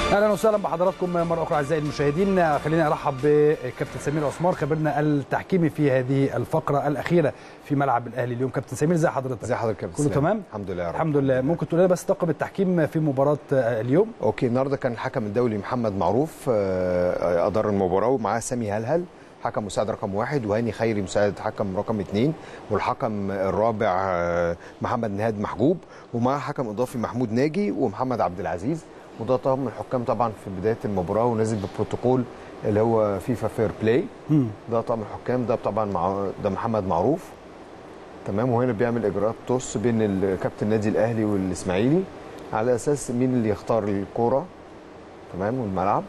اهلا وسهلا بحضراتكم مره اخرى اعزائي المشاهدين خليني ارحب بكابتن سمير عثمان خبيرنا التحكيمي في هذه الفقره الاخيره في ملعب الاهلي اليوم كابتن سمير ازي حضرتك ازي حضرتك كابتن كله سلام؟ تمام الحمد لله يا رب الحمد لله ممكن تقول لنا بس طاقم التحكيم في مباراه اليوم اوكي النهارده كان الحكم الدولي محمد معروف آه، ادار المباراه ومعاه سامي هلهل حكم مساعد رقم واحد وهاني خيري مساعد حكم رقم اثنين والحكم الرابع آه، محمد نهاد محجوب ومعاه حكم اضافي محمود ناجي ومحمد عبد العزيز وده طاقم الحكام طبعا في بدايه المباراه ونازل ببروتوكول اللي هو فيفا فير بلاي ده طاقم الحكام ده طبعا مع ده محمد معروف تمام وهنا بيعمل اجراءات توس بين الكابتن النادي الاهلي والاسماعيلي على اساس مين اللي يختار الكوره تمام والملعب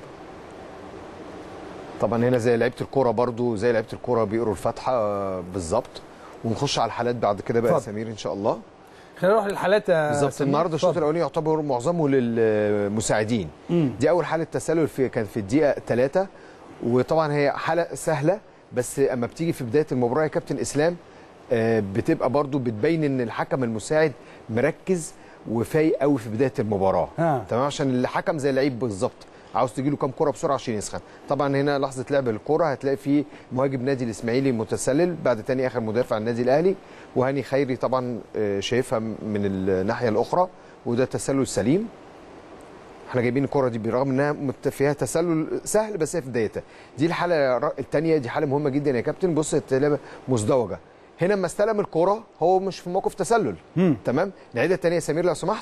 طبعا هنا زي لعيبه الكوره برضو زي لعيبه الكوره بيقروا الفاتحه آه، بالظبط ونخش على الحالات بعد كده بقى يا اتفضل. سمير ان شاء الله خلينا نروح للحالات يا بالظبط سمير. النهارده الشوط اتفضل. الاولاني يعتبر معظمه للمساعدين مم. دي اول حاله تسلل في كان في الدقيقه 3 وطبعا هي حاله سهله بس اما بتيجي في بدايه المباراه يا كابتن اسلام آه، بتبقى برضو بتبين ان الحكم المساعد مركز وفايق قوي في بدايه المباراه آه. تمام عشان الحكم زي اللعيب بالظبط عاوز تجي له كام كره بسرعه عشان يسخن طبعا هنا لحظه لعب الكره هتلاقي في مهاجم نادي الاسماعيلي متسلل بعد تاني اخر مدافع النادي الاهلي وهاني خيري طبعا آه، شايفها من الناحيه الاخرى وده تسلل سليم احنا جايبين الكره دي برغم انها مت- فيها تسلل سهل بس هي في بدايتها دي الحاله الثانيه دي حاله مهمه جدا يا كابتن بص التلعبه مزدوجه هنا لما استلم الكره هو مش في موقف تسلل مم. تمام نعيدها الثانيه يا سمير لو سمحت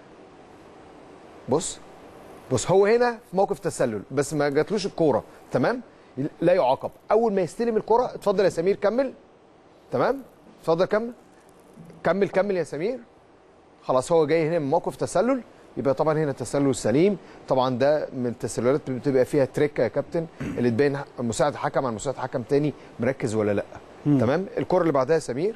بص بص هو هنا في موقف تسلل بس ما جاتلوش الكوره تمام لا يعاقب اول ما يستلم الكره اتفضل يا سمير كمل تمام اتفضل كمل كمل كمل يا سمير خلاص هو جاي هنا من موقف تسلل يبقى طبعا هنا تسلل سليم طبعا ده من التسللات اللي بتبقى فيها تريك يا كابتن اللي تبين مساعد حكم عن مساعد حكم تاني مركز ولا لا تمام الكره اللي بعدها يا سمير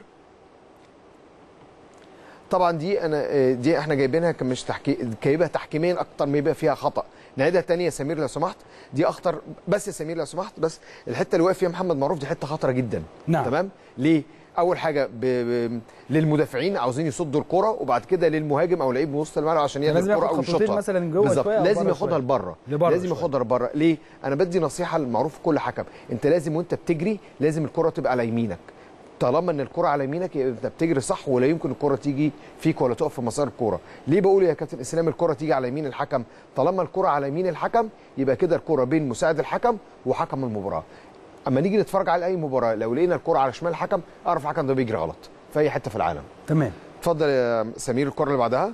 طبعا دي انا آه، دي احنا جايبينها كمش تحكي جايبها تحكيميا اكتر ما يبقى فيها خطا نعيدها تاني يا سمير لو سمحت دي اخطر بس يا سمير لو سمحت بس الحته اللي واقف فيها محمد معروف دي حته خطره جدا نعم. تمام ليه اول حاجه ب... ب... للمدافعين عاوزين يصدوا الكره وبعد كده للمهاجم او لعيب وسط الملعب عشان ياخد لازم الكره ياخد او خطوتين يشوطها مثلاً جوه بالظبط شوية أو لازم بره ياخدها شوية. لبره لبره لازم شوية. ياخدها لبره ليه انا بدي نصيحه للمعروف كل حكم انت لازم وانت بتجري لازم الكره تبقى على يمينك طالما ان الكره على يمينك يبقى انت بتجري صح ولا يمكن الكره تيجي فيك ولا تقف في مسار الكره ليه بقول يا كابتن اسلام الكره تيجي على يمين الحكم طالما الكره على يمين الحكم يبقى كده الكره بين مساعد الحكم وحكم المباراه اما نيجي نتفرج على اي مباراه لو لقينا الكره على شمال الحكم اعرف الحكم ده بيجري غلط في اي حته في العالم تمام اتفضل يا سمير الكره اللي بعدها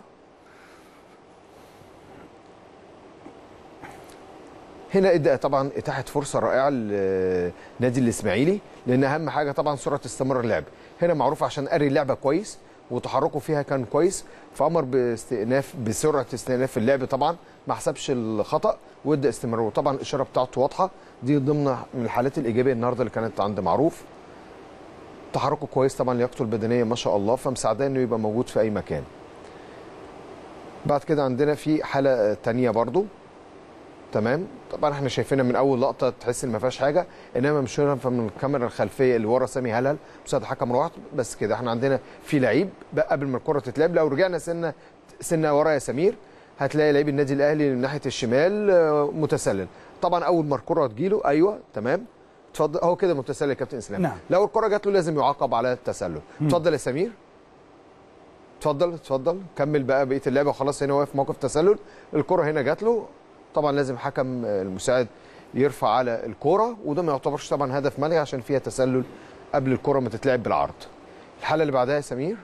هنا ادى طبعا اتاحت فرصه رائعه لنادي الاسماعيلي لان اهم حاجه طبعا سرعه استمرار اللعب هنا معروف عشان قري اللعبه كويس وتحركه فيها كان كويس فامر باستئناف بسرعه استئناف اللعب طبعا ما حسبش الخطا وادى استمرار وطبعا الاشاره بتاعته واضحه دي ضمن من الحالات الايجابيه النهارده اللي كانت عند معروف تحركه كويس طبعا لياقته البدنيه ما شاء الله فمساعداه انه يبقى موجود في اي مكان بعد كده عندنا في حاله تانية برضو تمام طبعا احنا شايفينها من اول لقطه تحس ان ما فيهاش حاجه انما مش شايفها من الكاميرا الخلفيه اللي ورا سامي هلل مساعد حكم روعه بس كده احنا عندنا في لعيب بقى قبل ما الكره تتلعب لو رجعنا سنه سنه ورا يا سمير هتلاقي لعيب النادي الاهلي من ناحيه الشمال آه، متسلل طبعا اول ما الكره تجيله ايوه تمام اتفضل اهو كده متسلل يا كابتن اسلام نعم. لو الكره جات له لازم يعاقب على التسلل اتفضل يا سمير اتفضل اتفضل كمل بقى بقيه اللعبه خلاص هنا واقف موقف تسلل الكره هنا جات له طبعا لازم حكم آه، المساعد يرفع على الكره وده ما يعتبرش طبعا هدف ملغي عشان فيها تسلل قبل الكره ما تتلعب بالعرض الحاله اللي بعدها يا سمير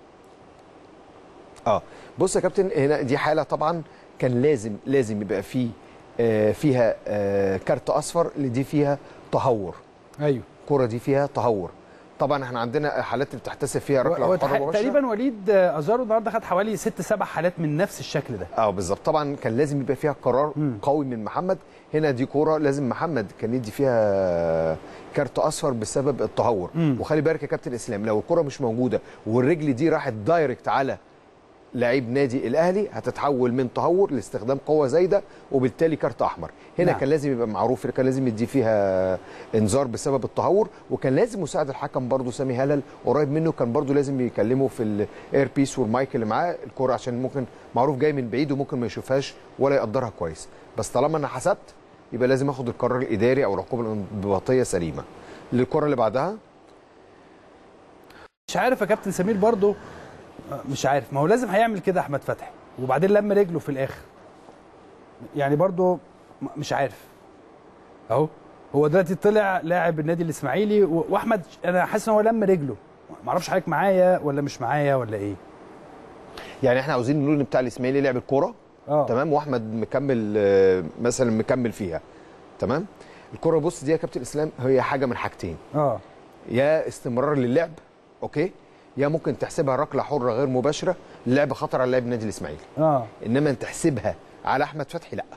اه بص يا كابتن هنا دي حاله طبعا كان لازم لازم يبقى فيه آه، فيها آه، كارت اصفر اللي دي فيها تهور ايوه الكره دي فيها تهور طبعا احنا عندنا حالات اللي بتحتسب فيها ركله هو وحرة تح- مباشرة. تقريبا وليد ازارو النهارده خد حوالي ست سبع حالات من نفس الشكل ده اه بالظبط طبعا كان لازم يبقى فيها قرار مم. قوي من محمد هنا دي كوره لازم محمد كان يدي فيها كارت اصفر بسبب التهور مم. وخلي بالك يا كابتن اسلام لو الكره مش موجوده والرجل دي راحت دايركت على لعيب نادي الاهلي هتتحول من تهور لاستخدام قوه زايده وبالتالي كارت احمر هنا نعم. نعم. كان لازم يبقى معروف كان لازم يدي فيها انذار بسبب التهور وكان لازم مساعد الحكم برضو سامي هلل قريب منه كان برضو لازم يكلمه في الاير بيس والمايك اللي معاه الكوره عشان ممكن معروف جاي من بعيد وممكن ما يشوفهاش ولا يقدرها كويس بس طالما انا حسبت يبقى لازم اخد القرار الاداري او العقوبه الانضباطيه سليمه للكره اللي بعدها مش عارف يا كابتن سمير برضو آه، مش عارف ما هو لازم هيعمل كده احمد فتحي وبعدين لم رجله في الاخر يعني برضو م- مش عارف اهو هو دلوقتي طلع لاعب النادي الاسماعيلي و- واحمد انا حاسس ان هو لم رجله ما اعرفش حضرتك معايا ولا مش معايا ولا ايه يعني احنا عاوزين نقول ان بتاع الاسماعيلي لعب الكوره اه تمام واحمد مكمل آه، مثلا مكمل فيها تمام الكره بص دي يا كابتن اسلام هي حاجه من حاجتين اه يا استمرار للعب اوكي يا ممكن تحسبها ركله حره غير مباشره لعب خطر على لاعب النادي الاسماعيلي اه انما انت تحسبها على احمد فتحي لا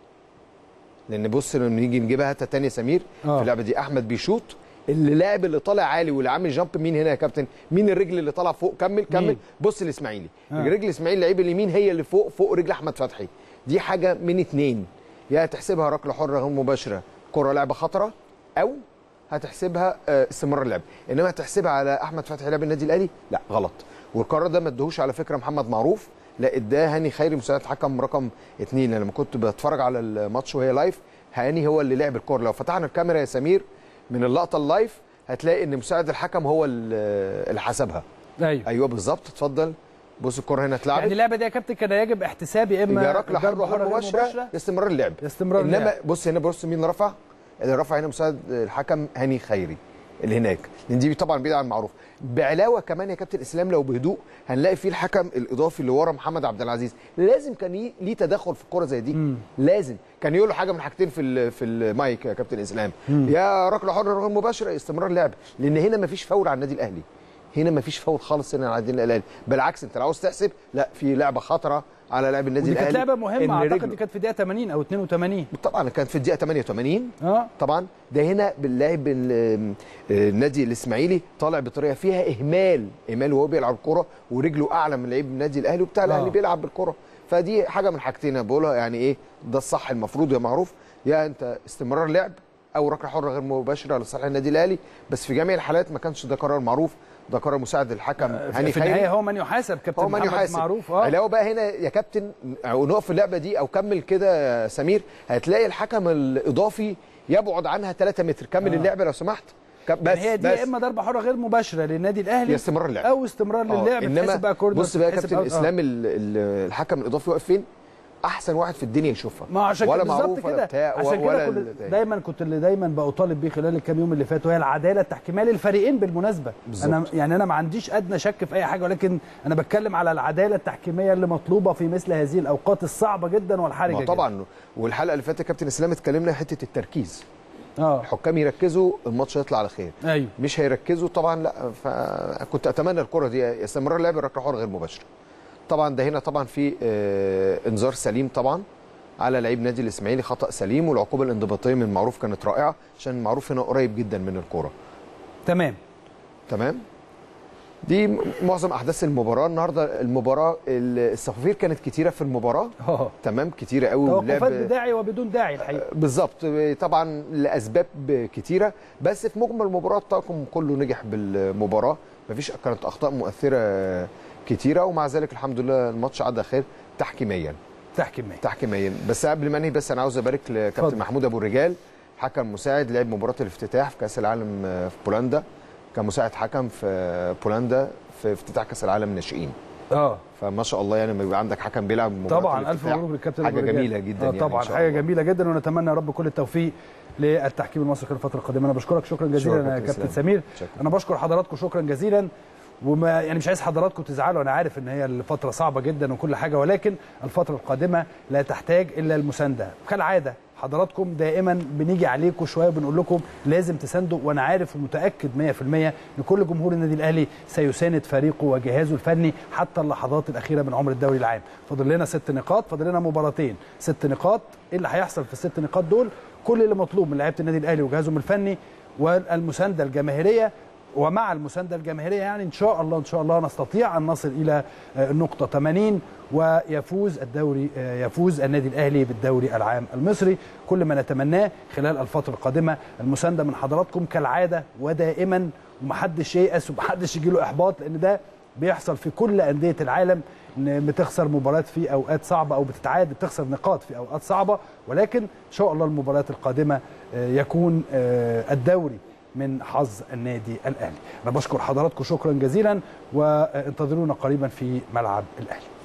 لان بص لما نيجي نجيبها هاتها تاني يا سمير آه. في اللعبه دي احمد بيشوط اللي لاعب اللي طالع عالي واللي عامل جامب مين هنا يا كابتن مين الرجل اللي طالع فوق كمل كمل مين؟ بص الاسماعيلي آه. آه. رجل الاسماعيلي لعيب اليمين هي اللي فوق فوق رجل احمد فتحي دي حاجه من اتنين يا تحسبها ركله حره غير مباشره كره لعبه خطره او هتحسبها آه، استمرار اللعب انما هتحسبها على احمد فتحي لاعب النادي الاهلي لا غلط والقرار ده ما ادهوش على فكره محمد معروف لا اداه هاني خيري مساعد حكم رقم اثنين لما كنت بتفرج على الماتش وهي لايف هاني هو اللي لعب الكوره لو فتحنا الكاميرا يا سمير من اللقطه اللايف هتلاقي ان مساعد الحكم هو اللي اللي حسبها ايوه ايوه بالظبط اتفضل بص الكوره هنا اتلعبت يعني اللعبه دي يا كابتن كان يجب احتساب يا اما يا ركله ضربة حره غير مباشره لاستمرار اللعب لاستمرار انما اللعب. بص هنا بص مين اللي رفع اللي رفع هنا مساعد الحكم هاني خيري اللي هناك لان دي طبعا بعيد عن المعروف بعلاوه كمان يا كابتن اسلام لو بهدوء هنلاقي فيه الحكم الاضافي اللي ورا محمد عبد العزيز لازم كان ي- ليه تدخل في الكره زي دي مم. لازم كان يقول له حاجه من حاجتين في ال- في المايك يا كابتن اسلام يا ركله حره غير مباشره استمرار لعب لان هنا مفيش فاول على النادي الاهلي هنا مفيش فاول خالص هنا على النادي الاهلي بالعكس انت لو عاوز تحسب لا في لعبه خطره على لاعب النادي ودي كانت الاهلي لعبه مهمه إن اعتقد رجله- دي كانت في دقيقه 80 او 82 طبعا كانت في الدقيقه 88 اه طبعا ده هنا باللاعب ال- النادي الاسماعيلي طالع بطريقه فيها اهمال اهمال وهو بيلعب الكره ورجله اعلى من لعيب النادي الاهلي وبتاع الاهلي آه. بيلعب بالكره فدي حاجه من حاجتين انا بقولها يعني ايه ده الصح المفروض يا معروف يا انت استمرار لعب او ركله حره غير مباشره لصالح النادي الاهلي بس في جميع الحالات ما كانش ده قرار معروف ده قرار مساعد الحكم هاني في النهايه خيري هو من يحاسب كابتن هو من محمد يحاسب معروف اه علاوه بقى هنا يا كابتن او نقف في اللعبه دي او كمل كده يا سمير هتلاقي الحكم الاضافي يبعد عنها 3 متر كمل آه. اللعبه لو سمحت كم- بس يعني هي دي بس يا اما ضربه حره غير مباشره للنادي الاهلي يا استمرار اللعب. او استمرار آه، للعب تحسب بقى كورنر بص بقى يا تحسب كابتن أوت. آه. اسلام ال- ال- الحكم الاضافي واقف فين احسن واحد في الدنيا يشوفها ما عشان ولا كده بالظبط معروف ولا كده بتاع عشان ولا كده كل التاني. دايما كنت اللي دايما بطالب بيه خلال الكام يوم اللي فاتوا هي العداله التحكيميه للفريقين بالمناسبه بالظبط. انا يعني انا ما عنديش ادنى شك في اي حاجه ولكن انا بتكلم على العداله التحكيميه اللي مطلوبه في مثل هذه الاوقات الصعبه جدا والحرجه ما جداً. طبعا والحلقه اللي فاتت يا كابتن اسلام اتكلمنا حته التركيز اه الحكام يركزوا الماتش يطلع على خير ايوه مش هيركزوا طبعا لا فكنت اتمنى الكره دي يستمر اللعب الركله حره غير مباشره طبعا ده هنا طبعا في آه، انذار سليم طبعا على لعيب نادي الاسماعيلي خطا سليم والعقوبه الانضباطيه من معروف كانت رائعه عشان معروف هنا قريب جدا من الكره تمام تمام دي م- معظم احداث المباراه النهارده المباراه ال- الصفافير كانت كتيره في المباراه اه تمام كتيره قوي توقفات واللعب- بداعي وبدون داعي الحقيقه بالظبط طبعا لاسباب كتيره بس في مجمل المباراه الطاقم كله نجح بالمباراه مفيش كانت اخطاء مؤثره كتيره ومع ذلك الحمد لله الماتش عدى خير تحكيميا تحكيميه تحكيميا بس قبل ما انهي بس انا عاوز ابارك لكابتن اتفضل. محمود ابو الرجال حكم مساعد لعب مباراه الافتتاح في كاس العالم في بولندا كان مساعد حكم في بولندا في افتتاح كاس العالم ناشئين اه فما شاء الله يعني لما يبقى عندك حكم بيلعب مباراه طبعا الف الافتتاح، مبروك للكابتن حاجه أبو رجال. جميله جدا آه يعني طبعا إن شاء حاجه الله. جميله جدا ونتمنى يا رب كل التوفيق للتحكيم المصري خلال الفتره القادمه انا بشكرك شكرا جزيلا شكراً يا كابتن كابتن إسلام. سمير شكراً. انا بشكر حضراتكم شكرا جزيلا وما يعني مش عايز حضراتكم تزعلوا انا عارف ان هي الفتره صعبه جدا وكل حاجه ولكن الفتره القادمه لا تحتاج الا المسانده كالعاده حضراتكم دائما بنيجي عليكم شويه وبنقول لكم لازم تساندوا وانا عارف ومتاكد 100% ان كل جمهور النادي الاهلي سيساند فريقه وجهازه الفني حتى اللحظات الاخيره من عمر الدوري العام فاضل لنا ست نقاط فاضل لنا مباراتين ست نقاط ايه اللي هيحصل في الست نقاط دول كل اللي مطلوب من لعيبه النادي الاهلي وجهازهم الفني والمسانده الجماهيريه ومع المسانده الجماهيريه يعني ان شاء الله ان شاء الله نستطيع ان نصل الى آه، النقطه 80 ويفوز الدوري آه، يفوز النادي الاهلي بالدوري العام المصري كل ما نتمناه خلال الفتره القادمه المسانده من حضراتكم كالعاده ودائما ومحدش ييأس ومحدش يجيله احباط لان ده بيحصل في كل انديه العالم ان بتخسر مباريات في اوقات صعبه او بتتعادل بتخسر نقاط في اوقات صعبه ولكن ان شاء الله المباريات القادمه آه، يكون آه، الدوري من حظ النادي الاهلي انا بشكر حضراتكم شكرا جزيلا وانتظرونا قريبا في ملعب الاهلي